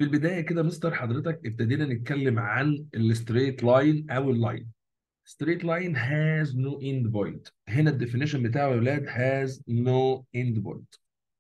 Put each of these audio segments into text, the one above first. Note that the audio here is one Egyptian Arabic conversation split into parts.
في البدايه كده مستر حضرتك ابتدينا نتكلم عن الستريت لاين او اللاين straight line has no end point هنا الديفينيشن بتاعه يا ولاد has no end point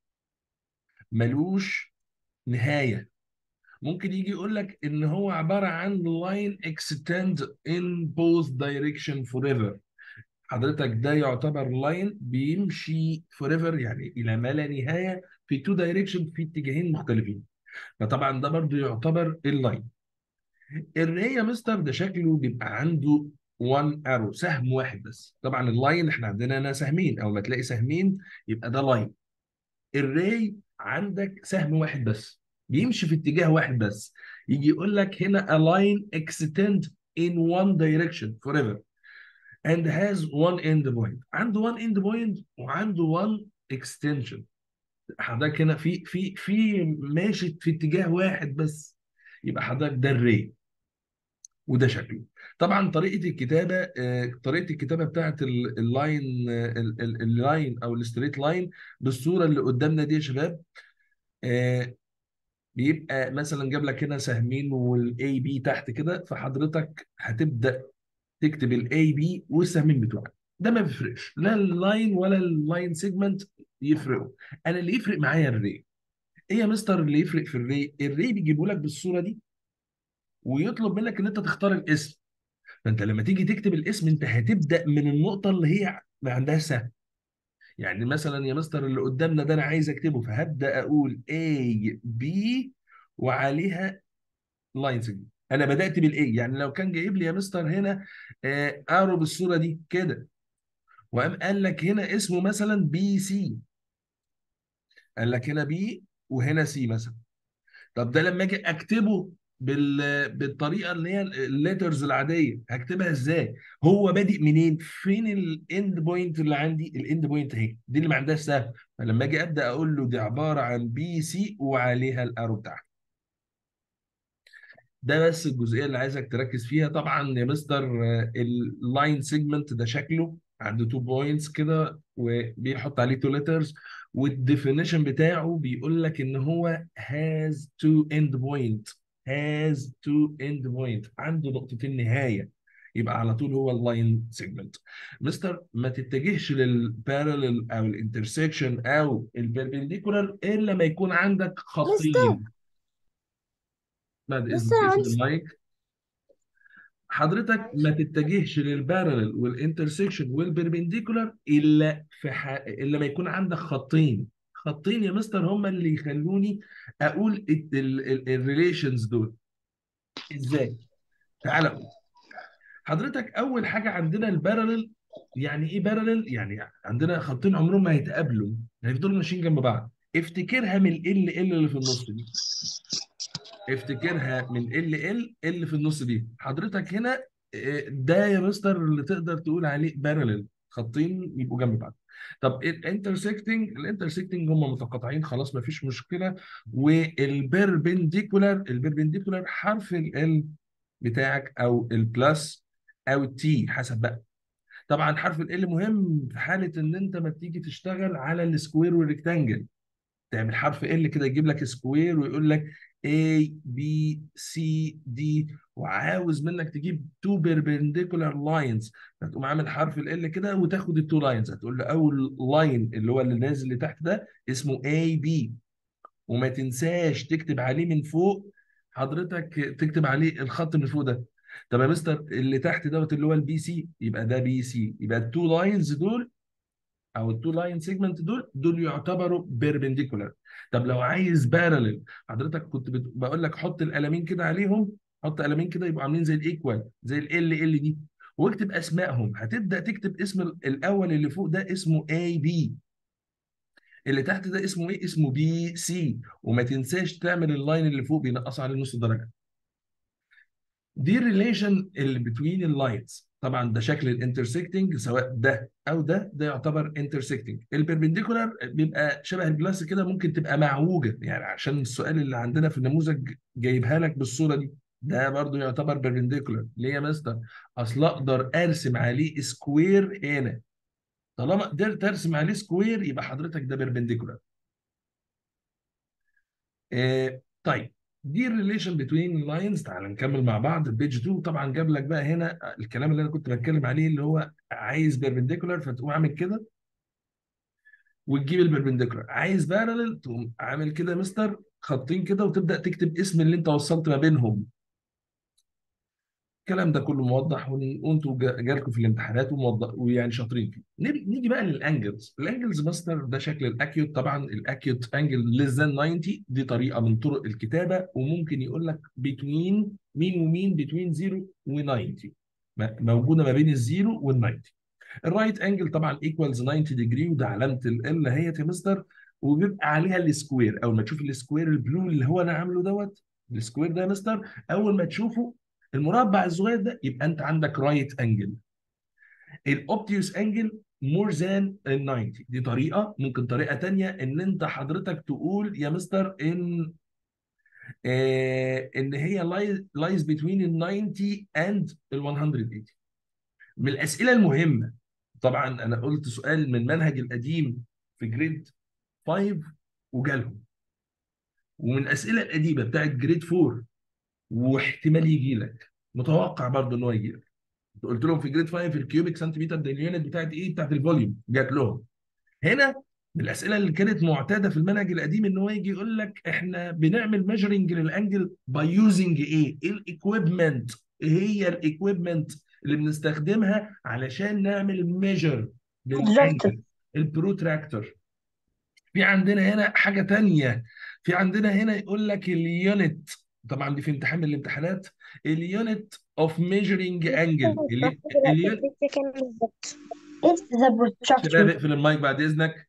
ملوش نهايه ممكن يجي يقول لك ان هو عباره عن line extend in both direction forever حضرتك ده يعتبر لاين بيمشي forever يعني الى ما لا نهايه في two direction في اتجاهين مختلفين فطبعا ده برضو يعتبر اللاين الري يا مستر ده شكله بيبقى عنده 1 ارو سهم واحد بس طبعا اللاين احنا عندنا هنا سهمين او ما تلاقي سهمين يبقى ده لاين الري عندك سهم واحد بس بيمشي في اتجاه واحد بس يجي يقول لك هنا a line extend in one direction forever and has one end point عنده one end point وعنده one extension حضرتك هنا في في في ماشي في اتجاه واحد بس يبقى حضرتك ده الري وده شكله طبعا طريقه الكتابه آه، طريقه الكتابه بتاعت ال- اللاين آه، ال- ال- اللاين او الستريت لاين بالصوره اللي قدامنا دي يا شباب آه، بيبقى مثلا جاب لك هنا سهمين والاي بي تحت كده فحضرتك هتبدا تكتب الاي بي والسهمين بتوعك ده ما بيفرقش لا اللاين ولا اللاين سيجمنت يفرقوا انا اللي يفرق معايا الري ايه يا مستر اللي يفرق في الري الري بيجيبه لك بالصوره دي ويطلب منك ان انت تختار الاسم فانت لما تيجي تكتب الاسم انت هتبدا من النقطه اللي هي ما عندهاش سهم يعني مثلا يا مستر اللي قدامنا ده انا عايز اكتبه فهبدا اقول A B وعليها لاين سيجمنت انا بدات بالاي يعني لو كان جايب لي يا مستر هنا آه، ارو بالصوره دي كده وقام قال لك هنا اسمه مثلا بي سي قال لك هنا بي وهنا سي مثلا طب ده لما اجي اكتبه بال... بالطريقه اللي هي الليترز العاديه هكتبها ازاي هو بادئ منين فين الاند بوينت اللي عندي الاند بوينت اهي دي اللي ما عندهاش سهم فلما اجي ابدا اقول له دي عباره عن بي سي وعليها الارو بتاعها ده بس الجزئيه اللي عايزك تركز فيها طبعا يا مستر اللاين سيجمنت ده شكله عنده تو بوينتس كده وبيحط عليه تو ليترز والديفينيشن بتاعه بيقول لك ان هو has two end point has two end point عنده نقطتين نهايه يبقى على طول هو اللاين سيجمنت مستر ما تتجهش للبارallel او الانترسكشن او البربنديكولار الا ما يكون عندك مستر خطين بعد مستر اذنك اقفل عندي المايك حضرتك ما تتجهش للبارلل والانترسكشن والبربنديكولار الا في ح... الا ما يكون عندك خطين خطين يا مستر هم اللي يخلوني اقول الريليشنز دول ازاي تعال اقول حضرتك اول حاجه عندنا البارلل يعني ايه بارلل يعني عندنا خطين عمرهم ما هيتقابلوا هيفضلوا ماشيين جنب بعض افتكرها من ال ال اللي في النص دي افتكرها من ال ال اللي في النص دي حضرتك هنا آه، ده يا مستر اللي تقدر تقول عليه بارلل خطين يبقوا جنب بعض طب الانترسكتنج الانترسكتنج هم متقاطعين خلاص ما فيش مشكله والبربنديكولار البربنديكولار حرف ال بتاعك او البلس او التي حسب بقى طبعا حرف ال مهم في حاله ان انت ما تيجي تشتغل على السكوير والريكتانجل تعمل حرف ال كده يجيب لك سكوير ويقول لك A B C D وعاوز منك تجيب تو بيربنديكولار لاينز فتقوم عامل حرف ال كده وتاخد التو لاينز هتقول له اول لاين اللي هو اللي نازل اللي تحت ده اسمه A B وما تنساش تكتب عليه من فوق حضرتك تكتب عليه الخط من فوق ده طب يا مستر اللي تحت دوت اللي هو البي سي يبقى ده بي سي يبقى التو لاينز دول او التو لاين سيجمنت دول دول يعتبروا بيربنديكولار طب لو عايز بارلل حضرتك كنت بت- بقول لك حط القلمين كده عليهم حط قلمين كده يبقوا عاملين زي الايكوال زي ال ال دي واكتب اسمائهم هتبدا تكتب اسم ال- الاول اللي فوق ده اسمه اي بي اللي تحت ده اسمه ايه اسمه بي سي وما تنساش تعمل اللاين اللي فوق بينقص عليه نص درجه دي الريليشن اللي بتوين اللاينز طبعا ده شكل الانترسكتنج سواء ده او ده ده يعتبر انترسكتنج البربنديكولار بيبقى شبه البلاس كده ممكن تبقى معوجه يعني عشان السؤال اللي عندنا في النموذج جايبها لك بالصوره دي ده برضو يعتبر بربنديكولار ليه يا مستر اصل اقدر ارسم عليه سكوير هنا طالما قدرت ارسم عليه سكوير يبقى حضرتك ده بربنديكولار آه طيب دي الريليشن بين اللاينز تعال نكمل مع بعض بيج 2 طبعا جاب لك بقى هنا الكلام اللي انا كنت بتكلم عليه اللي هو عايز بيربنديكولار فتقوم عامل كده وتجيب البربنديكولار عايز بارلل تقوم عامل كده يا مستر خطين كده وتبدا تكتب اسم اللي انت وصلت ما بينهم الكلام ده كله موضح وان- وانتوا جا- جالكم في الامتحانات وموضح ويعني شاطرين فيه نيجي نيجي بقى للانجلز الانجلز ماستر ده شكل الاكيوت طبعا الاكيوت انجل ليس ذان 90 دي طريقه من طرق الكتابه وممكن يقول لك بتوين مين ومين بتوين 0 و90 موجوده ما بين الزيرو وال 90 الرايت انجل طبعا ايكوالز 90 ديجري وده علامه ال هي يا مستر وبيبقى عليها السكوير اول ما تشوف السكوير البلو اللي هو انا عامله دوت السكوير ده يا مستر اول ما تشوفه المربع الصغير ده يبقى انت عندك رايت انجل الاوبتيوس انجل مور ذان ال 90 دي طريقه ممكن طريقه تانية ان انت حضرتك تقول يا مستر ان آه ان هي لايز بتوين ال 90 اند ال 180 من الاسئله المهمه طبعا انا قلت سؤال من المنهج القديم في جريد 5 وجالهم ومن الاسئله القديمه بتاعت جريد 4 واحتمال يجي لك متوقع برضه ان هو يجي لك قلت لهم في جريد 5 الكيوبيك سنتيمتر ده اليونت بتاعت ايه بتاعت الفوليوم جات لهم هنا من الاسئله اللي كانت معتاده في المنهج القديم ان هو يجي يقول لك احنا بنعمل ميجرنج للانجل باي يوزنج ايه؟ ايه الايكويبمنت؟ ايه هي الايكويبمنت اللي بنستخدمها علشان نعمل ميجر للانجل؟ البروتراكتور في عندنا هنا حاجه تانية في عندنا هنا يقول لك اليونت طبعا دي في امتحان من الامتحانات اليونت اوف ميجرنج انجل اليونت It's the protractor. شباب اقفل المايك بعد اذنك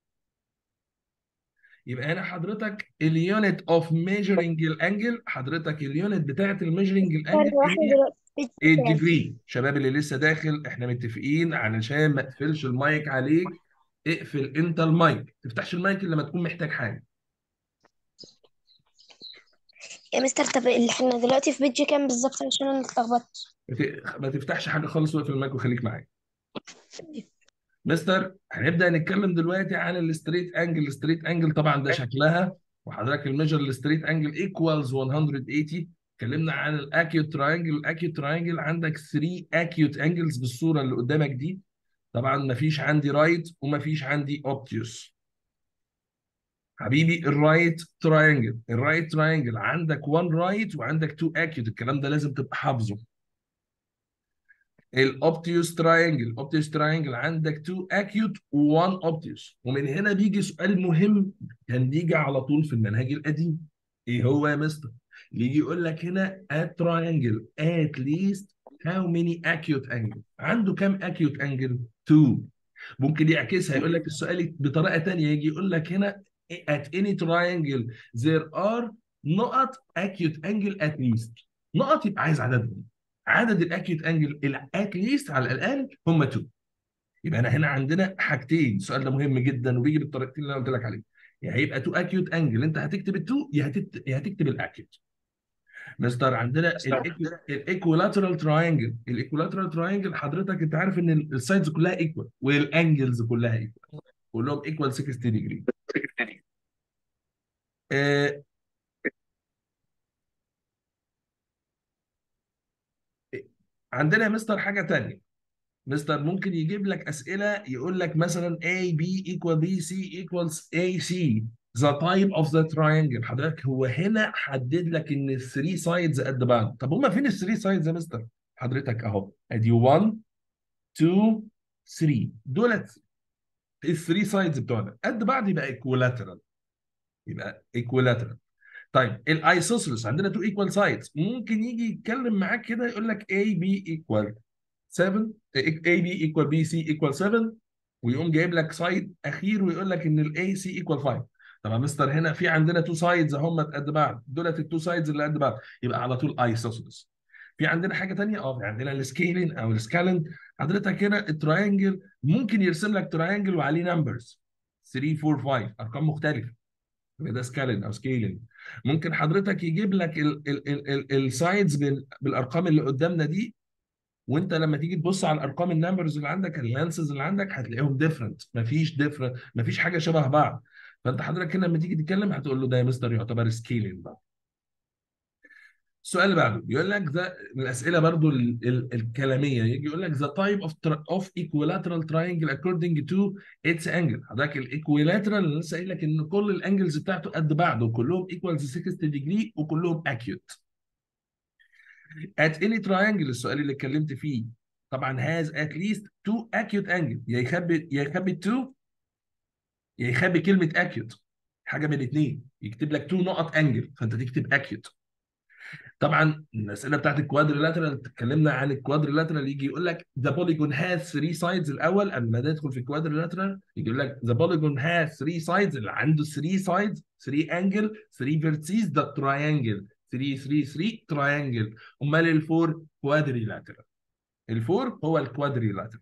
يبقى هنا حضرتك اليونت اوف ميجرنج الانجل حضرتك اليونت بتاعت الميجرنج الانجل فرق واحد هي دلوقتي في الكتاب. الديجري شباب اللي لسه داخل احنا متفقين علشان ما تقفلش المايك عليك اقفل انت المايك ما تفتحش المايك الا لما تكون محتاج حاجه يا مستر طب اللي احنا دلوقتي في بيج كام بالظبط عشان انا اتلخبطت ما ت- ما تفتحش حاجه خالص واقفل المايك وخليك معايا مستر هنبدا نتكلم دلوقتي عن الستريت انجل الستريت انجل طبعا ده شكلها وحضرتك الميجر الستريت انجل ايكوالز 180 اتكلمنا عن الاكيوت تراينجل الاكيوت تراينجل عندك 3 اكيوت انجلز بالصوره اللي قدامك دي طبعا ما فيش عندي رايت وما فيش عندي اوبتيوس حبيبي الرايت تراينجل الرايت تراينجل عندك 1 رايت وعندك 2 اكيوت الكلام ده لازم تبقى حافظه الاوبتيوس تراينجل الاوبتيوس تراينجل عندك 2 اكيوت و1 اوبتيوس ومن هنا بيجي سؤال مهم كان بيجي على طول في المنهج القديم ايه هو يا مستر يجي يقول لك هنا a triangle at least how many acute angle عنده كام acute angle 2 ممكن يعكسها يقول لك السؤال بطريقه ثانيه يجي يقول لك هنا at any triangle there are نقط acute angle at least نقط يبقى عايز عددهم عدد الاكيوت انجل ات ليست على الاقل هم 2 يبقى انا هنا عندنا حاجتين السؤال ده مهم جدا وبيجي بالطريقتين اللي انا قلت لك عليهم يا هيبقى 2 اكيوت انجل انت هتكتب ال 2 يا هتكتب يا هتكتب الاكيوت مستر عندنا الايكولاترال تراينجل الايكولاترال تراينجل حضرتك انت عارف ان السايدز كلها ايكوال والانجلز كلها ايكوال كلهم ايكوال 60 ديجري آه عندنا يا مستر حاجه تانية مستر ممكن يجيب لك اسئله يقول لك مثلا A B equal B C equals AC the type of the triangle حضرتك هو هنا حدد لك ان ال 3 sides قد بعض طب هما فين ال 3 sides يا مستر حضرتك اهو ادي 1 2 3 دولت ال 3 sides بتوعنا قد بعض يبقى equilateral يبقى equilateral طيب الايسوسيلس عندنا تو ايكوال سايدز ممكن يجي يتكلم معاك كده يقول لك اي بي ايكوال 7 اي بي ايكوال بي سي ايكوال 7 ويقوم جايب لك سايد اخير ويقول لك ان الاي سي ايكوال 5 طب يا مستر هنا في عندنا تو سايدز هم قد بعض دولت التو سايدز اللي قد بعض يبقى على طول ايسوسيلس في عندنا حاجه ثانيه اه في عندنا السكيلين او السكالن حضرتك هنا التراينجل ممكن يرسم لك تراينجل وعليه نمبرز 3 4 5 ارقام مختلفه يبقى ده سكالن او سكيلين ممكن حضرتك يجيب لك السايدز بالارقام اللي قدامنا دي وانت لما تيجي تبص على الارقام النمبرز اللي عندك اللانسز اللي عندك هتلاقيهم ديفرنت مفيش ديفرنت مفيش حاجه شبه بعض فانت حضرتك هنا لما تيجي تتكلم هتقول له ده يا مستر يعتبر سكيلين بقى السؤال اللي بعده بيقول لك ده من الاسئله برضو ال ال الكلاميه يجي يقول لك the type of tri of equilateral triangle according to its angle حضرتك الايكويلاترال اللي لسه قايل لك ان كل الانجلز بتاعته قد بعض وكلهم equals 60 degree وكلهم accurate at any triangle السؤال اللي اتكلمت فيه طبعا has at least two acute angle يا يخبي يا يخبي two يا يخبي كلمه acute حاجه من الاثنين يكتب لك two نقط انجل فانت تكتب acute طبعا الاسئله بتاعت الكوادريلاترال اتكلمنا عن الكوادريلاترال يجي يقول لك ذا بوليجون هاز 3 سايدز الاول قبل ما ندخل في الكوادريلاترال يجي يقول لك ذا بوليجون هاز 3 سايدز اللي عنده 3 سايدز 3 انجل 3 فيرتسيز ده تراينجل 3 3 3 تراينجل امال الفور كوادريلاترال الفور هو الكوادريلاترال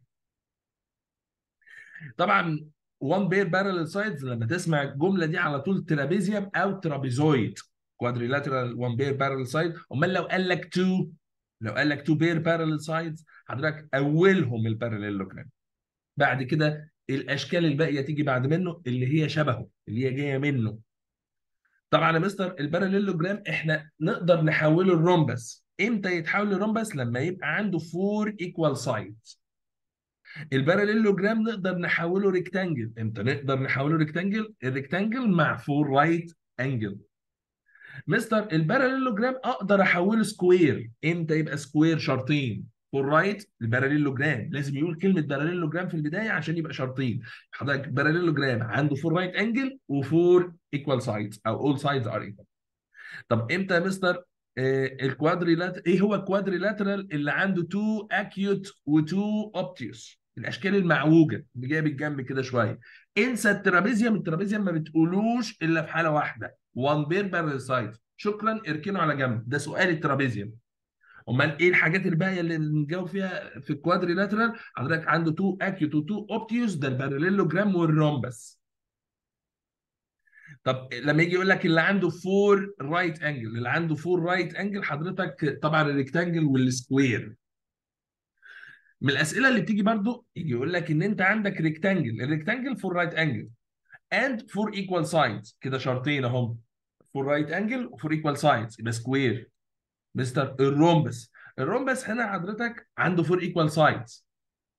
طبعا وان بير بارلل سايدز لما تسمع الجمله دي على طول ترابيزيوم او ترابيزويد كوادريلاترال وان بير بارلل سايد امال لو قال لك تو لو قال لك تو بير بارلل سايدز حضرتك اولهم الباراليلوجرام بعد كده الاشكال الباقيه تيجي بعد منه اللي هي شبهه اللي هي جايه منه طبعا يا مستر الباراليلوجرام احنا نقدر نحوله الرومبس امتى يتحول لرومبس لما يبقى عنده فور ايكوال سايدز الباراليلوجرام نقدر نحوله ريكتانجل امتى نقدر نحوله ريكتانجل الريكتانجل مع فور رايت انجل مستر الباراليلوجرام اقدر احوله سكوير امتى يبقى سكوير شرطين فور رايت الباراليلوجرام لازم يقول كلمه باراليلوجرام في البدايه عشان يبقى شرطين حضرتك باراليلوجرام عنده فور رايت انجل وفور ايكوال سايدز او اول سايدز ار ايكوال طب امتى يا مستر آه الكوادريلات ايه هو الكوادريلاترال اللي عنده تو اكيوت وتو اوبتيوس الاشكال المعوجه اللي جايه بالجنب كده شويه انسى الترابيزيوم الترابيزيوم ما بتقولوش الا في حاله واحده وان بير بارل سايد شكرا اركنه على جنب ده سؤال الترابيزيوم امال ايه الحاجات الباقيه اللي نجاوب فيها في الكوادريلاترال حضرتك عنده تو اكيوت وتو اوبتيوس ده الباراليلوجرام والرومبس طب لما يجي يقول لك اللي عنده فور رايت انجل اللي عنده فور رايت انجل حضرتك طبعا الريكتانجل والسكوير من الاسئله اللي بتيجي برضو يجي يقول لك ان انت عندك ريكتانجل الريكتانجل فور رايت انجل and for equal sides كده شرطين اهم for right angle و for equal sides يبقى سكوير مستر الرومبس الرومبس هنا حضرتك عنده for equal sides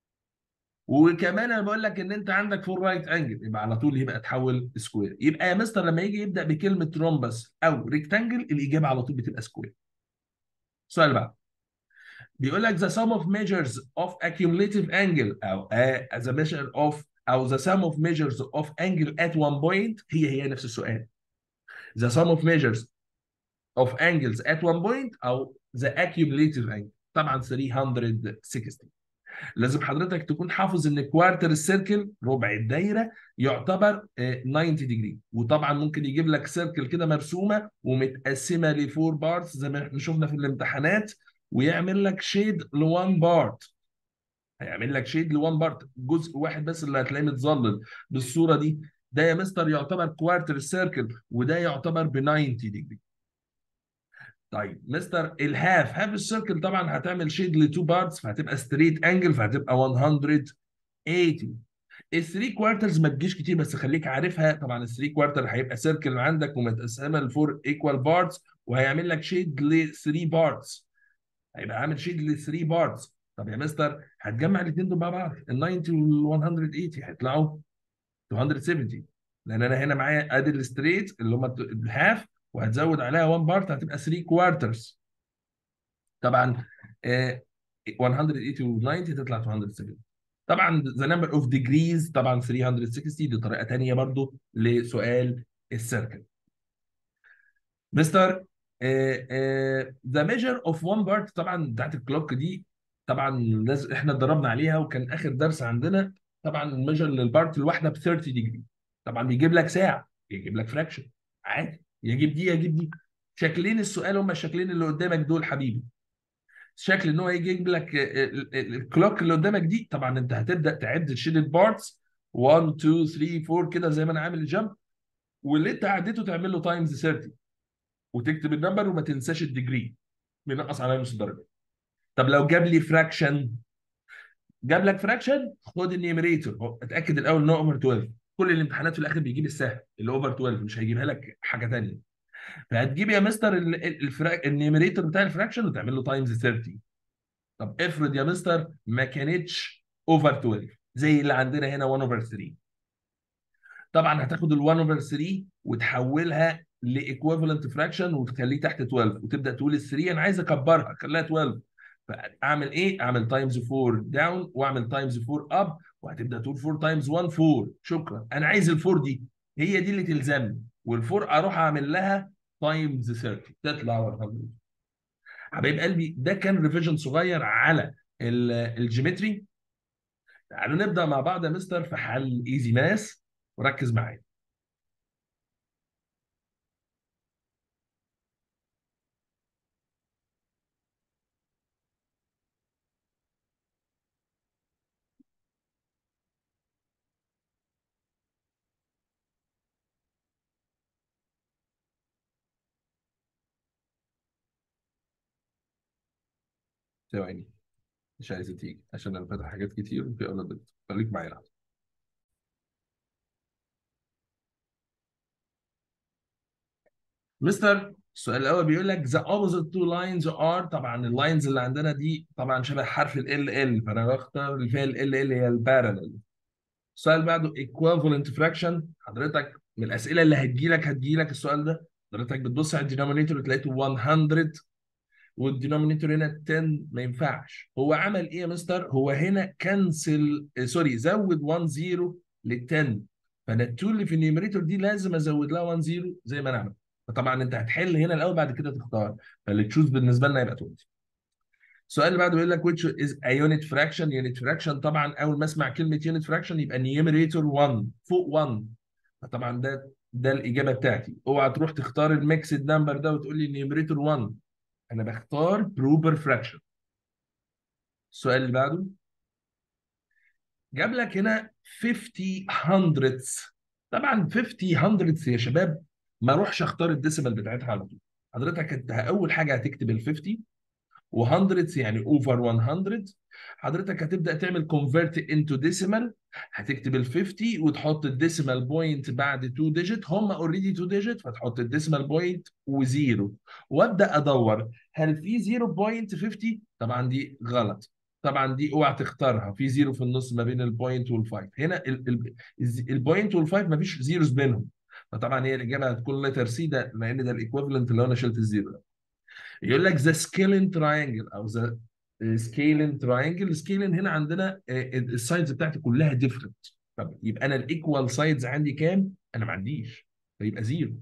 وكمان انا بقول لك ان انت عندك فور رايت انجل يبقى على طول يبقى تحول سكوير يبقى يا مستر لما يجي يبدا بكلمه رومبس او ريكتانجل الاجابه على طول بتبقى سكوير السؤال بقى بيقول لك the sum of measures of accumulative angle او uh, the measure of او the sum of measures of angle at one point هي هي نفس السؤال the sum of measures of angles at one point او the accumulative angle طبعا 360 لازم حضرتك تكون حافظ ان كوارتر السيركل ربع الدايره يعتبر 90 ديجري وطبعا ممكن يجيب لك سيركل كده مرسومه ومتقسمه لفور بارتس زي ما احنا شفنا في الامتحانات ويعمل لك شيد لوان بارت هيعمل لك شيد لوان بارت جزء واحد بس اللي هتلاقيه متظلل بالصوره دي ده يا مستر يعتبر كوارتر السيركل وده يعتبر ب 90 ديجري طيب مستر الهاف هاف السيركل طبعا هتعمل شيد لتو بارتس فهتبقى ستريت انجل فهتبقى 180 الثري كوارترز ما تجيش كتير بس خليك عارفها طبعا الثري كوارتر هيبقى سيركل عندك ومتقسمه لفور ايكوال بارتس وهيعمل لك شيد ل 3 بارتس هيبقى عامل شيد ل 3 بارتس طب يا مستر هتجمع الاثنين دول مع بعض ال 90 وال 180 هيطلعوا 270 لان انا هنا معايا ادي الستريت اللي هم الهاف وهتزود عليها 1 بارت هتبقى 3 كوارترز طبعا آه 180 و 90 تطلع 270 طبعا ذا نمبر اوف ديجريز طبعا 360 دي طريقه ثانيه برضو لسؤال السيركل مستر ذا ميجر اوف 1 بارت طبعا بتاعت الكلوك دي طبعا لازم احنا اتدربنا عليها وكان اخر درس عندنا طبعا الميجر للبارت الواحده ب 30 ديجري طبعا بيجيب لك ساعه يجيب لك فراكشن عادي يجيب دي يجيب دي شكلين السؤال هم الشكلين اللي قدامك دول حبيبي شكل ان هو يجي يجيب لك الكلوك اللي قدامك دي طبعا انت هتبدا تعد الشيدد بارتس 1 2 3 4 كده زي ما انا عامل الجمب واللي انت عديته تعمل له تايمز 30 وتكتب النمبر وما تنساش الديجري بينقص عليها نص درجه طب لو جاب لي فراكشن جاب لك فراكشن خد النيميريتور اتاكد الاول ان هو اوفر 12 كل الامتحانات في الاخر بيجيب السهل اللي اوفر 12 مش هيجيبها لك حاجه ثانيه فهتجيب يا مستر النيميريتور بتاع الفراكشن وتعمل له تايمز 30 طب افرض يا مستر ما كانتش اوفر 12 زي اللي عندنا هنا 1 اوفر 3 طبعا هتاخد ال 1 اوفر 3 وتحولها لايكويفالنت فراكشن وتخليه تحت 12 وتبدا تقول ال 3 انا عايز اكبرها خليها 12 فاعمل ايه؟ اعمل تايمز 4 داون واعمل تايمز 4 اب وهتبدا تقول 4 تايمز 1 4 شكرا انا عايز ال 4 دي هي دي اللي تلزمني وال4 اروح اعمل لها تايمز 30 تطلع 100 حبايب قلبي ده كان ريفيجن صغير على ال- الجيومتري تعالوا نبدا مع بعض يا مستر في حل ايزي ماس وركز معايا ثواني مش عايزه تيجي عشان انا فاتح حاجات كتير وفي اولاد بنت خليك معايا لحظة. مستر السؤال الاول بيقول لك the opposite two lines are طبعا اللاينز اللي عندنا دي طبعا شبه حرف ال ال فانا بختار اللي فيها ال ال هي البارallel السؤال اللي بعده equivalent fraction حضرتك من الاسئله اللي هتجيلك هتجيلك السؤال ده حضرتك بتبص على الدينومينيتور تلاقيته 100 والدينومينيتور هنا 10 ما ينفعش هو عمل ايه يا مستر هو هنا كنسل سوري زود 1 0 لل 10 فانا التول اللي في النيوميريتور دي لازم ازود لها 1 0 زي ما انا عملت فطبعا انت هتحل هنا الاول بعد كده تختار فاللي تشوز بالنسبه لنا يبقى 20 السؤال اللي بعده بيقول لك which is a unit fraction unit fraction طبعا اول ما اسمع كلمه unit fraction يبقى numerator 1 فوق 1 فطبعا ده ده الاجابه بتاعتي اوعى تروح تختار الميكسد نمبر ده وتقول لي numerator 1 انا بختار بروبر فراكشن السؤال اللي بعده جاب لك هنا 50 هندردز طبعا 50 هندردز يا شباب ما اروحش اختار الديسيمال بتاعتها على طول حضرتك انت اول حاجه هتكتب ال 50 و100 يعني اوفر 100 حضرتك هتبدا تعمل كونفرت انتو ديسيمال هتكتب ال 50 وتحط الديسيمال بوينت بعد 2 ديجيت هم اوريدي 2 ديجيت فتحط الديسيمال بوينت وزيرو وابدا ادور هل في 0.50 طبعا دي غلط طبعا دي اوعى تختارها في زيرو في النص ما بين البوينت والفايف هنا ال- ال- الز- البوينت والفايف ما فيش زيروز بينهم فطبعا هي الاجابه هتكون لتر سي ده لان ده الايكويفالنت لو انا شلت الزيرو ده يقول لك ذا سكيلين تراينجل او ذا سكيلين تراينجل سكيلين هنا عندنا السايدز بتاعتي كلها ديفرنت طب يبقى انا الايكوال سايدز عندي كام؟ انا ما عنديش فيبقى زيرو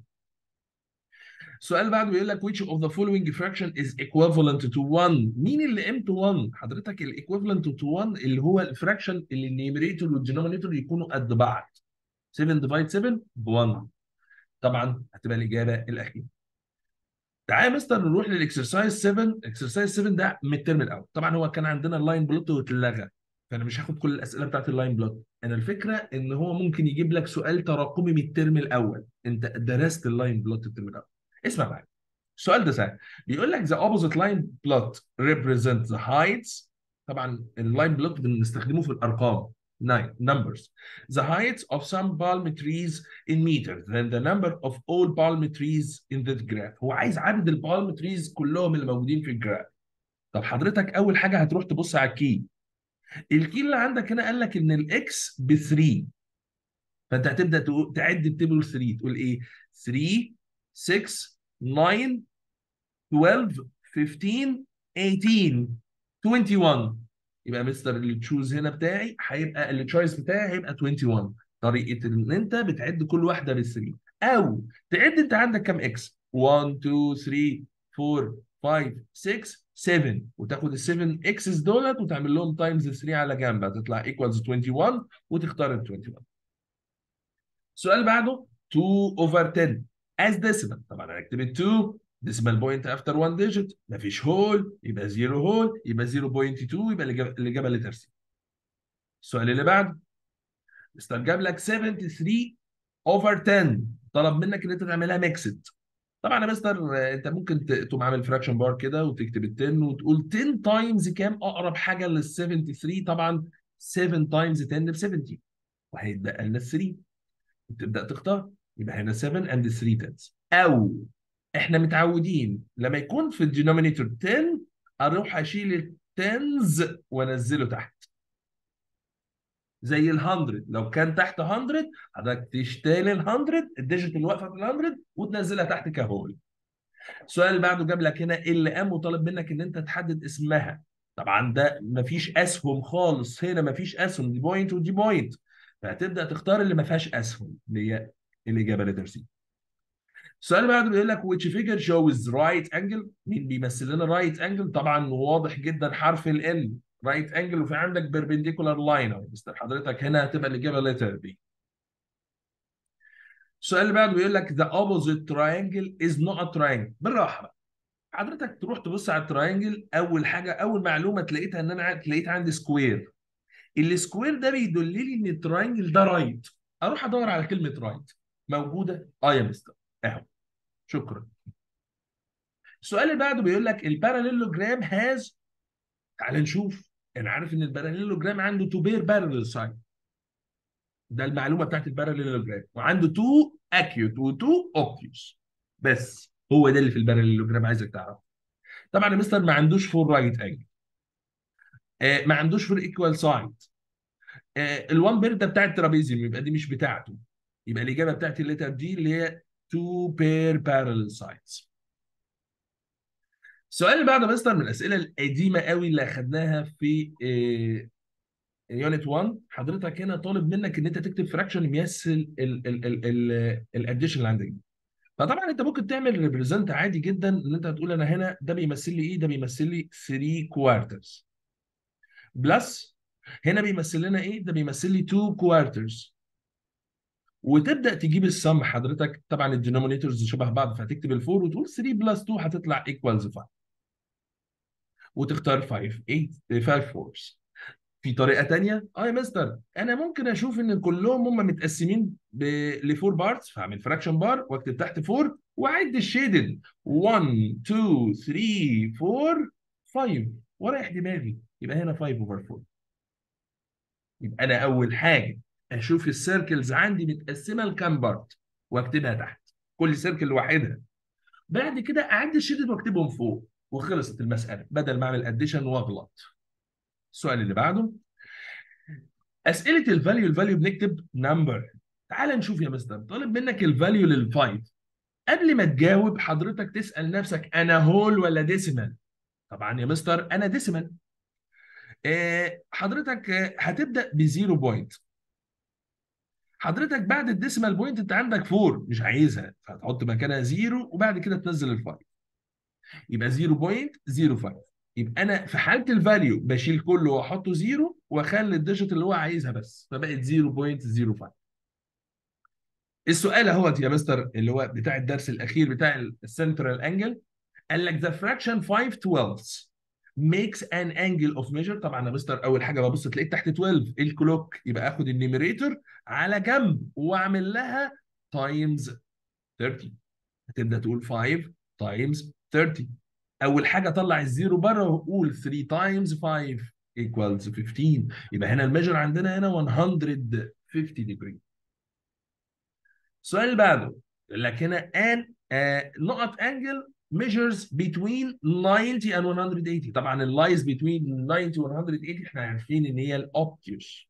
السؤال اللي بعده بيقول لك which of the following fraction is equivalent to 1 مين اللي قيمته 1 حضرتك الايكويفالنت to 1 اللي هو الفراكشن اللي النيميريتور والدينومينيتور يكونوا قد بعض 7 ديفايد 7 ب 1 طبعا هتبقى الاجابه الاخيره تعالى يا مستر نروح للاكسرسايز 7 اكسرسايز 7 ده من الترم الاول طبعا هو كان عندنا اللاين بلوت واتلغى فانا مش هاخد كل الاسئله بتاعت اللاين بلوت انا الفكره ان هو ممكن يجيب لك سؤال تراكمي من الترم الاول انت درست اللاين بلوت الترم الاول اسمع معايا السؤال ده سهل بيقول لك the opposite line plot represents the heights طبعا اللاين بلوت بنستخدمه في الارقام nine numbers the heights of some palm trees in meters then the number of all palm trees in this graph هو عايز عدد البالم تريز كلهم اللي موجودين في الجراف طب حضرتك اول حاجه هتروح تبص على الكي الكي اللي عندك هنا قال لك ان الاكس ب 3 فانت هتبدا تقول تعد التيبل 3 تقول ايه 3 6 9 12 15 18 21 يبقى مستر اللي تشوز هنا بتاعي هيبقى التشويس بتاعي هيبقى 21 طريقه ان انت بتعد كل واحده بال 3 او تعد انت عندك كام اكس 1 2 3 4 5 6 7 وتاخد ال 7 اكسس دولت وتعمل لهم تايمز 3 على جنب هتطلع ايكوالز 21 وتختار ال 21 السؤال اللي بعده 2 اوفر 10 as decimal طبعا هنكتب ال 2 decimal point after one digit مفيش هول يبقى 0 هول يبقى 0.2 يبقى الإجابة الإجابة لتر سي السؤال اللي بعده مستر جاب لك 73 اوفر 10 طلب منك ان انت تعملها ميكسد طبعا يا مستر آه، انت ممكن ت- تقوم عامل فراكشن بار كده وتكتب ال 10 وتقول 10 تايمز كام اقرب حاجه لل 73 طبعا 7 تايمز 10 ب 70 وهيتبقى لنا 3 تبدا تختار يبقى هنا 7 and 3 tens او احنا متعودين لما يكون في الدينومينيتور 10 اروح اشيل التنز وانزله تحت زي ال 100 لو كان تحت 100 حضرتك تشتري ال 100 الديجيت اللي واقفه في ال 100 وتنزلها تحت كهول السؤال اللي بعده جاب لك هنا اللي قام وطالب منك ان انت تحدد اسمها طبعا ده مفيش اسهم خالص هنا مفيش اسهم دي بوينت ودي بوينت فهتبدا تختار اللي ما فيهاش اسهم اللي هي الاجابه لتر سي السؤال اللي بعده بيقول لك which figure shows right angle مين بيمثل لنا right angle طبعا واضح جدا حرف ال L right angle وفي عندك perpendicular line اهو بس حضرتك هنا هتبقى الاجابه لتر بي السؤال اللي بعده بيقول لك the opposite triangle is not a triangle بالراحه بقى حضرتك تروح تبص على التراينجل اول حاجه اول معلومه تلاقيتها ان انا لقيت عندي سكوير السكوير ده بيدل لي ان التراينجل ده رايت اروح ادور على كلمه رايت موجوده اه يا مستر اهو شكرا السؤال اللي بعده بيقول لك الباراليلوجرام هاز تعال نشوف انا عارف ان الباراليلوجرام عنده تو بير باراليل سايد ده المعلومه بتاعت الباراليلوجرام وعنده تو اكيوت وتو اوبتيوس بس هو ده اللي في الباراليلوجرام عايزك تعرفه طبعا يا مستر ما عندوش فور رايت انجل آه ما عندوش فور ايكوال سايد آه الوان بير ده بتاع الترابيزيوم يبقى دي مش بتاعته يبقى الاجابه بتاعت الليتر دي اللي هي تو بير باراليل سايدز السؤال اللي بعده مستر من الاسئله القديمه قوي اللي اخدناها في يونت 1 حضرتك هنا طالب منك ان انت تكتب فراكشن يمثل الاديشن اللي عندك فطبعا انت ممكن تعمل ريبريزنت عادي جدا ان انت هتقول انا هنا ده بيمثل لي ايه ده بيمثل لي 3 كوارترز بلس هنا بيمثل لنا ايه ده بيمثل لي 2 كوارترز وتبدا تجيب السم حضرتك طبعا الدينومينيتورز شبه بعض فهتكتب الفور وتقول 3 بلس 2 هتطلع ايكوالز 5 وتختار 5 8 5 فورس في طريقه ثانيه اه يا مستر انا ممكن اشوف ان كلهم هم متقسمين لفور بارتس فاعمل فراكشن بار واكتب تحت 4 واعد الشيدد 1 2 3 4 5 ورايح دماغي يبقى هنا 5 اوفر 4 يبقى انا اول حاجه اشوف السيركلز عندي متقسمه لكام بارت واكتبها تحت كل سيركل لوحدها بعد كده اعد الشيدد واكتبهم فوق وخلصت المساله بدل ما اعمل اديشن واغلط السؤال اللي بعده اسئله الفاليو الفاليو بنكتب نمبر تعال نشوف يا مستر طالب منك الفاليو للفايف قبل ما تجاوب حضرتك تسال نفسك انا هول ولا ديسيمال طبعا يا مستر انا ديسيمال آه حضرتك آه هتبدا بزيرو بوينت حضرتك بعد الديسيمال بوينت انت عندك 4 مش عايزها فهتحط مكانها زيرو وبعد كده تنزل الفايف يبقى 0.05 يبقى انا في حاله الفاليو بشيل كله واحطه زيرو واخلي الديجيت اللي هو عايزها بس فبقت 0.05 السؤال اهوت يا مستر اللي هو بتاع الدرس الاخير بتاع السنترال انجل قال لك the fraction 5 twelfths makes an angle of measure طبعا يا مستر اول حاجه ببص تلاقيك تحت 12 الكلوك يبقى اخد النيميريتور على جنب واعمل لها تايمز 30 هتبدا تقول 5 تايمز 30 اول حاجه طلع الزيرو بره وقول 3 تايمز 5 equals 15 يبقى هنا الميجر عندنا هنا 150 degree السؤال اللي بعده يقول لك هنا an uh, نقط angle measures between 90 and 180 طبعا اللايز between 90 و 180 احنا عارفين ان هي الاوبتيوس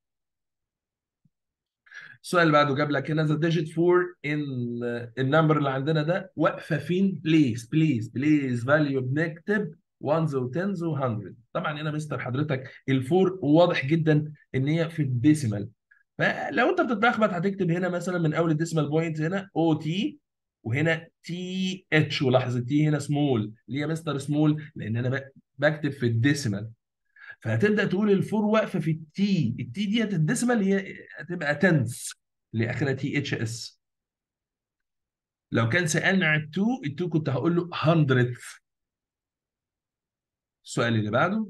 السؤال اللي بعده جاب لك هنا the digit 4 in النمبر اللي عندنا ده واقفه فين بليز بليز بليز فاليو بنكتب 1 و 10 و 100 طبعا هنا مستر حضرتك الفور واضح جدا ان هي في الديسيمال فلو انت بتتلخبط هتكتب هنا مثلا من اول الديسيمال بوينت هنا او تي وهنا تي اتش ولاحظ التي هنا سمول ليه يا مستر سمول لان انا بكتب في الديسيمال فهتبدا تقول الفور واقفه في التي التي ديت الديسيمال هي هتبقى تنس اللي اخرها تي اتش اس لو كان سالنا عن التو التو كنت هقول له 100 السؤال اللي بعده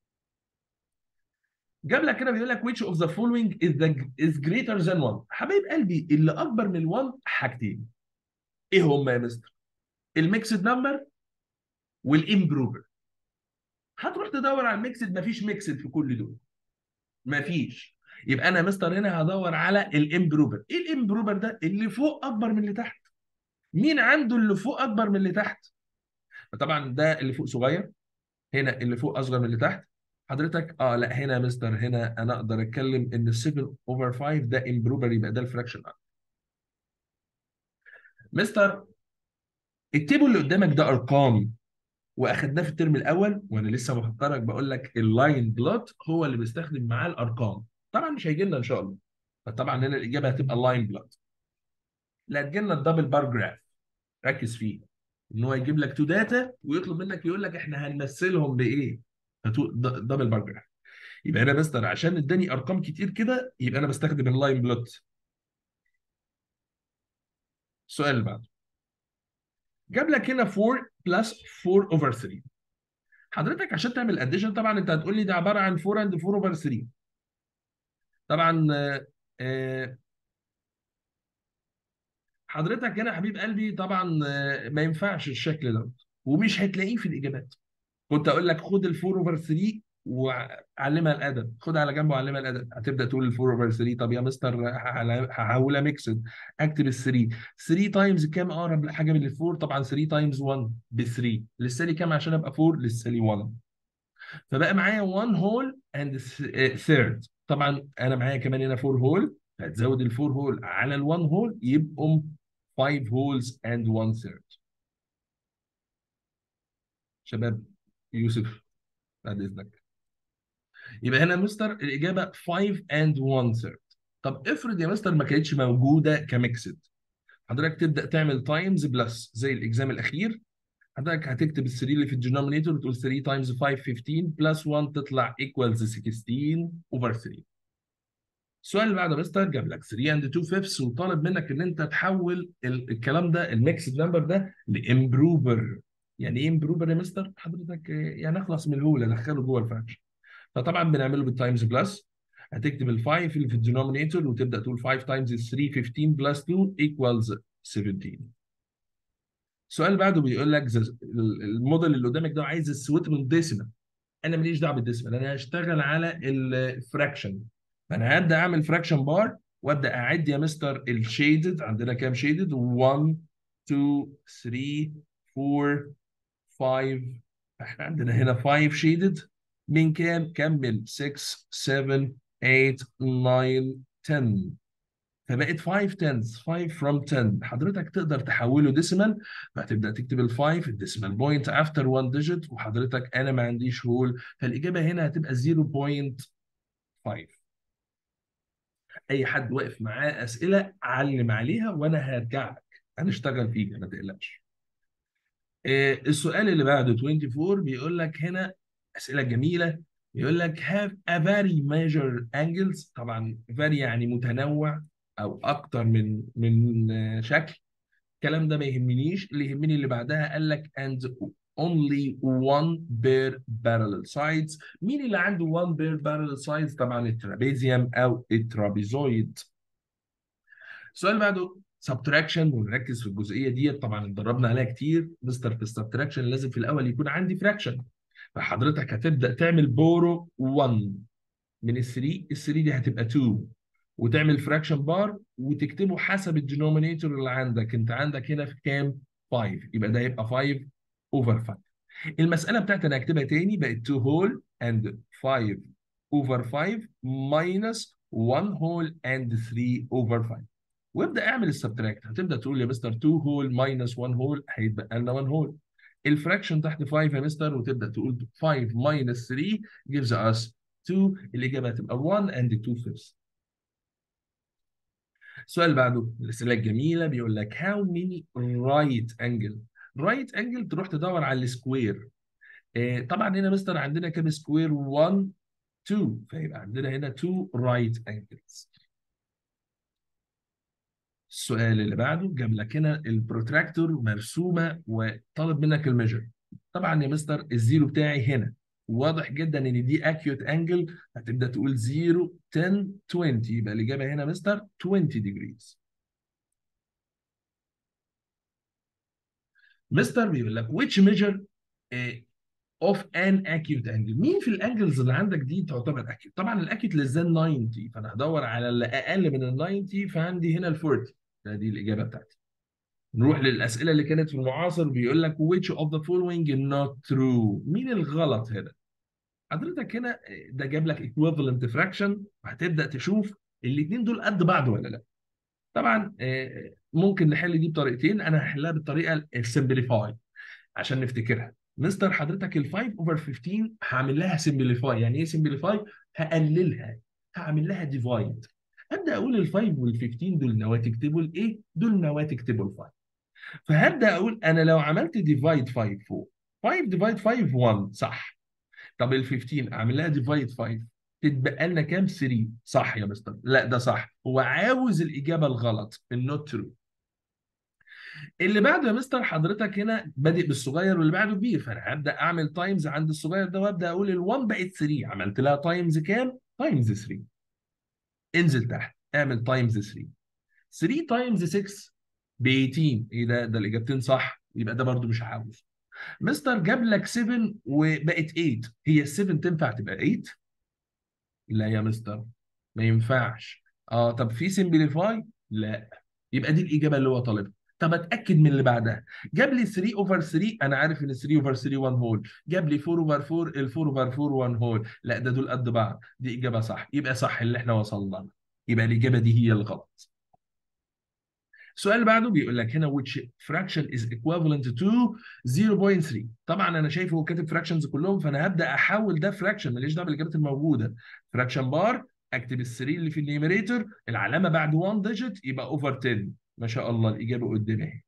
جاب لك كده بيقول لك which of the following is the is greater than 1 حبايب قلبي اللي اكبر من 1 حاجتين ايه هم يا مستر الميكسد نمبر والامبروفر هتروح تدور على الميكسد مفيش ميكسد في كل دول مفيش يبقى انا مستر هنا هدور على الامبروفر ايه الامبروفر ده اللي فوق اكبر من اللي تحت مين عنده اللي فوق اكبر من اللي تحت فطبعا ده اللي فوق صغير هنا اللي فوق اصغر من اللي تحت حضرتك اه لا هنا يا مستر هنا انا اقدر اتكلم ان 7 اوفر 5 ده امبروبر يبقى ده الفراكشن مستر التيبل اللي قدامك ده ارقام واخدناه في الترم الاول وانا لسه بفكرك بقول لك اللاين بلوت هو اللي بيستخدم معاه الارقام طبعا مش هيجي لنا ان شاء الله فطبعا هنا الاجابه هتبقى اللاين بلوت لا هتجي لنا الدبل بار جراف ركز فيه ان هو يجيب لك تو داتا ويطلب منك يقول لك احنا هنمثلهم بايه دبل بار جراف يبقى انا مستر عشان اداني ارقام كتير كده يبقى انا بستخدم اللاين بلوت السؤال اللي بعده جاب لك هنا 4 بلس 4 اوفر 3 حضرتك عشان تعمل اديشن طبعا انت هتقول لي ده عباره عن 4 اند 4 اوفر 3 طبعا آه، آه، حضرتك هنا يا حبيب قلبي طبعا آه، ما ينفعش الشكل ده ومش هتلاقيه في الاجابات كنت اقول لك خد ال 4 اوفر 3 وعلمها الادب خد على جنب وعلمها الادب هتبدا تقول ال 4 اوفر 3 طب يا مستر هحولها ميكسد اكتب ال 3 3 تايمز كام اقرب لحاجه من ال 4 طبعا 3 تايمز 1 ب 3 لسه لي كام عشان ابقى 4 لسه لي 1 فبقى معايا 1 هول اند ثيرد طبعا انا معايا كمان هنا 4 هول هتزود ال 4 هول على ال 1 هول يبقوا 5 هولز اند 1 ثيرد شباب يوسف بعد اذنك يبقى هنا مستر الاجابه 5 اند 1 ثيرد طب افرض يا مستر ما كانتش موجوده كميكسد حضرتك تبدا تعمل تايمز بلس زي الاكزام الاخير حضرتك هتكتب ال 3 اللي في الدينومينيتور وتقول 3 تايمز 5 15 بلس 1 تطلع ايكوالز 16 اوفر 3 السؤال اللي بعده مستر جاب لك 3 اند 2 فيفثs وطالب منك ان انت تحول ال- الكلام ده الميكسد نمبر ده لامبروفر يعني ايه امبروفر يا مستر؟ حضرتك آه، يعني اخلص من الهول ادخله جوه الفراكشن فطبعا بنعمله بالتايمز بلس هتكتب ال 5 اللي في الدينومينيتور وتبدا تقول 5 تايمز 3 15 بلس 2 ايكوالز 17 السؤال اللي بعده بيقول لك ز- ال- الموديل اللي قدامك ده عايز السويتمنت ديسيمال انا ماليش دعوه بالديسيمال انا هشتغل على الفراكشن فانا هبدا اعمل فراكشن بار وابدا اعد يا مستر الشيدد عندنا كام شيدد 1 2 3 4 5 احنا عندنا هنا 5 شيدد من كام كمل 6 7 8 9 10 فبقت 5 تنز 5 from 10 حضرتك تقدر تحوله ديسيمال فهتبدا تكتب ال 5 الديسيمال بوينت افتر 1 ديجيت وحضرتك انا ما عنديش هول فالاجابه هنا هتبقى 0.5 اي حد واقف معاه اسئله علم عليها وانا هرجع لك هنشتغل فيها ما تقلقش آه، السؤال اللي بعده 24 بيقول لك هنا اسئله جميله بيقول لك have a very measured angles طبعا very يعني متنوع او اكتر من من آه، شكل الكلام ده ما يهمنيش اللي يهمني اللي بعدها قال لك and only one pair parallel sides مين اللي عنده one pair parallel sides طبعا الترابيزيوم او الترابيزويد السؤال اللي بعده سبتراكشن ونركز في الجزئيه دي طبعا اتدربنا عليها كتير مستر في السبتراكشن لازم في الاول يكون عندي فراكشن فحضرتك هتبدا تعمل بورو 1 من ال 3 ال 3 دي هتبقى 2 وتعمل فراكشن بار وتكتبه حسب الدينومينيتور اللي عندك انت عندك هنا في كام 5 يبقى ده يبقى 5 اوفر 5 المساله بتاعتي انا هكتبها تاني بقت 2 هول اند 5 اوفر 5 ماينس 1 هول اند 3 اوفر 5 وابدا اعمل السبتراكت هتبدا تقول يا مستر 2 هول ماينس 1 هول هيتبقى لنا 1 هول الفراكشن تحت 5 يا مستر وتبدا تقول 5 ماينس 3 gives us 2 الاجابه هتبقى 1 and 2 fifths السؤال اللي بعده الاسئله الجميله بيقول لك how many right angle right angle تروح تدور على السكوير آه، طبعا هنا مستر عندنا كام سكوير 1 2 فيبقى عندنا هنا 2 right angles السؤال اللي بعده جاب لك هنا البروتراكتور مرسومه وطالب منك الميجر طبعا يا مستر الزيرو بتاعي هنا واضح جدا ان دي اكيوت انجل هتبدا تقول 0 10 20 يبقى الاجابه هنا مستر 20 degrees مستر بيقول لك which measure eh, of an acute angle مين في الانجلز اللي عندك دي تعتبر acute طبعا الاكيوت للزان 90 فانا هدور على اللي اقل من ال 90 فعندي هنا ال 40 ده دي الاجابه بتاعتي نروح للاسئله اللي كانت في المعاصر بيقول لك which of the following is not true مين الغلط هنا حضرتك هنا ده جاب لك equivalent fraction هتبدا تشوف الاثنين دول قد بعض ولا لا طبعا آه، ممكن نحل دي بطريقتين انا هحلها بالطريقه السمبليفاي عشان نفتكرها مستر حضرتك ال 5 اوفر 15 هعمل لها سمبليفاي يعني ايه سمبليفاي هقللها هعمل لها ديفايد ابدا اقول ال 5 وال 15 دول نواتج تيبل ايه دول نواتج تيبل 5 فهبدا اقول انا لو عملت ديفايد 5 فوق 5 ديفايد 5 1 صح طب ال 15 اعمل لها ديفايد 5 تتبقى لنا كام 3 صح يا مستر لا ده صح هو عاوز الاجابه الغلط النوت ترو اللي بعده يا مستر حضرتك هنا بادئ بالصغير واللي بعده كبير فانا هبدا اعمل تايمز عند الصغير ده وابدا اقول ال1 بقت 3 عملت لها تايمز كام؟ تايمز 3 انزل تحت اعمل تايمز 3 3 تايمز 6 ب 18 ايه ده ده الاجابتين صح يبقى ده برضو مش عاوز مستر جاب لك 7 وبقت 8 هي ال 7 تنفع تبقى 8 لا يا مستر ما ينفعش اه طب في سمبليفاي لا يبقى دي الاجابه اللي هو طالبها طب اتاكد من اللي بعدها جاب لي 3 اوفر 3 انا عارف ان 3 اوفر 3 1 هول جاب لي 4 اوفر 4 ال 4 اوفر 4 1 هول لا ده دول قد بعض دي اجابه صح يبقى صح اللي احنا وصلنا له يبقى الاجابه دي هي الغلط السؤال اللي بعده بيقول لك هنا which fraction is equivalent to 0.3 طبعا انا شايف هو كاتب fractions كلهم فانا هبدا احول ده fraction ماليش دعوه بالاجابات الموجوده fraction بار اكتب ال 3 اللي في النيميريتور العلامه بعد 1 digit يبقى اوفر 10 ما شاء الله الاجابه قدامي اهي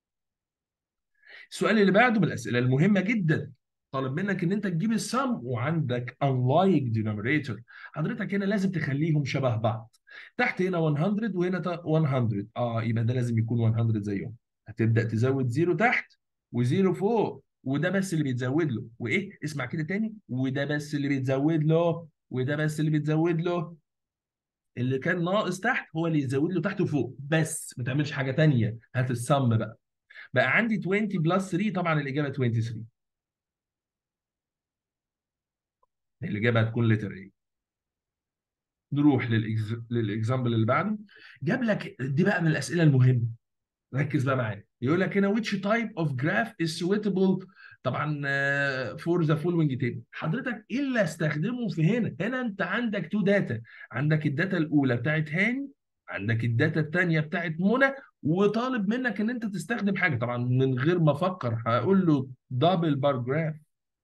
السؤال اللي بعده من الاسئله المهمه جدا طالب منك ان انت تجيب السم وعندك unlike denominator حضرتك هنا لازم تخليهم شبه بعض تحت هنا 100 وهنا ت- 100 اه يبقى ده لازم يكون 100 زيهم هتبدا تزود زيرو تحت وزيرو فوق وده بس اللي بيتزود له وايه اسمع كده تاني وده بس اللي بيتزود له وده بس اللي بيتزود له اللي كان ناقص تحت هو اللي يزود له تحت وفوق بس ما تعملش حاجه تانيه هات السم بقى بقى عندي 20 بلس 3 طبعا الاجابه 23 الاجابه هتكون لتر ايه نروح للإكز... للاكزامبل اللي بعده جاب لك دي بقى من الاسئله المهمه ركز بقى معايا يقول لك هنا which type of graph is suitable طبعا آه، for the following table حضرتك ايه اللي استخدمه في هنا هنا انت عندك تو داتا عندك الداتا الاولى بتاعت هاني عندك الداتا الثانيه بتاعت منى وطالب منك ان انت تستخدم حاجه طبعا من غير ما افكر هقول له دبل بار جراف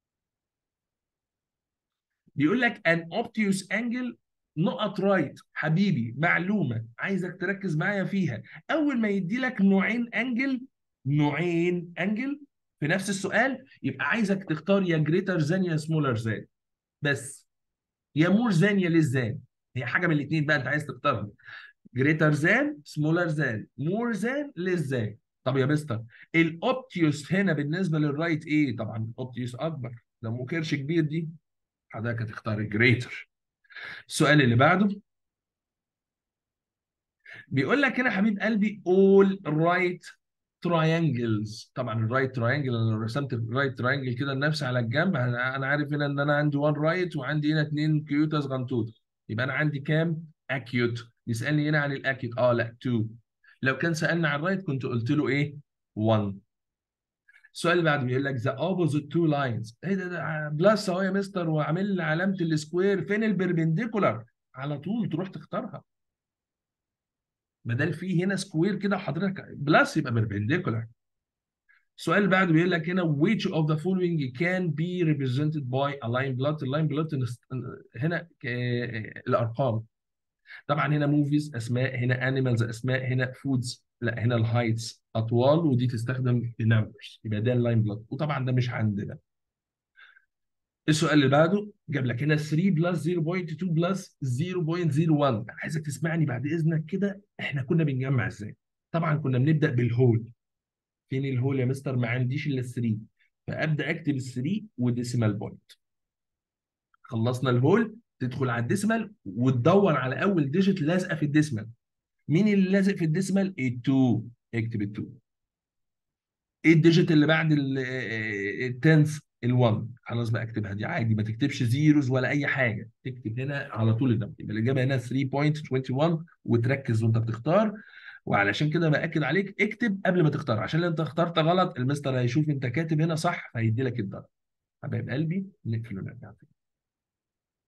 بيقول لك ان اوبتيوس انجل نقط رايت حبيبي معلومه عايزك تركز معايا فيها اول ما يدي لك نوعين انجل نوعين انجل في نفس السؤال يبقى عايزك تختار يا جريتر ذان يا سمولر ذان بس يا مور ذان يا ليس ذان هي حاجه من الاثنين بقى انت عايز تختارها جريتر ذان سمولر ذان مور ذان ليس ذان طب يا مستر الاوبتيوس هنا بالنسبه للرايت ايه طبعا الاوبتيوس اكبر ده مو كرش كبير دي حضرتك هتختار الجريتر السؤال اللي بعده بيقول لك هنا حبيب قلبي all right triangles طبعا الرايت تراينجل انا لو رسمت الرايت تراينجل كده لنفسي على الجنب انا انا عارف هنا ان انا عندي 1 رايت وعندي هنا اثنين كيوتا صغنطوطه يبقى انا عندي كام؟ اكيوت يسالني هنا عن الاكيوت اه لا 2 لو كان سالني عن الرايت كنت قلت له ايه؟ 1 السؤال اللي بعده بيقول لك ذا اوبوزيت تو لاينز ايه ده ده بلس اهو يا مستر وعامل لي علامه السكوير فين البربنديكولار على طول تروح تختارها بدل في هنا سكوير كده وحضرتك بلس يبقى بربنديكولار السؤال اللي بعده بيقول لك هنا which of the following can be represented by a line plot اللاين بلوت هنا ك- الارقام طبعا هنا موفيز اسماء هنا انيمالز اسماء هنا فودز لا هنا الهايتس اطوال ودي تستخدم نمبرز يبقى ده اللاين بلوت وطبعا ده مش عندنا السؤال اللي بعده جاب لك هنا 3 بلس 0.2 بلس 0.01 انا عايزك تسمعني بعد اذنك كده احنا كنا بنجمع ازاي طبعا كنا بنبدا بالهول فين الهول يا مستر ما عنديش الا 3 فابدا اكتب ال 3 وديسيمال بوينت خلصنا الهول تدخل على الديسيمال وتدور على اول ديجيت لازقه في الديسيمال مين اللي لازق في الديسيمال ال2 اكتب ال2 ايه الديجيت اللي بعد التنس ال1 خلاص بقى اكتبها دي عادي ما تكتبش زيروز ولا اي حاجه تكتب هنا على طول ده يبقى الاجابه هنا 3.21 وتركز وانت بتختار وعلشان كده باكد عليك اكتب قبل ما تختار عشان لو انت اخترت غلط المستر هيشوف انت كاتب هنا صح فهيدي لك الدرجه حبايب قلبي نقفل ونرجع تاني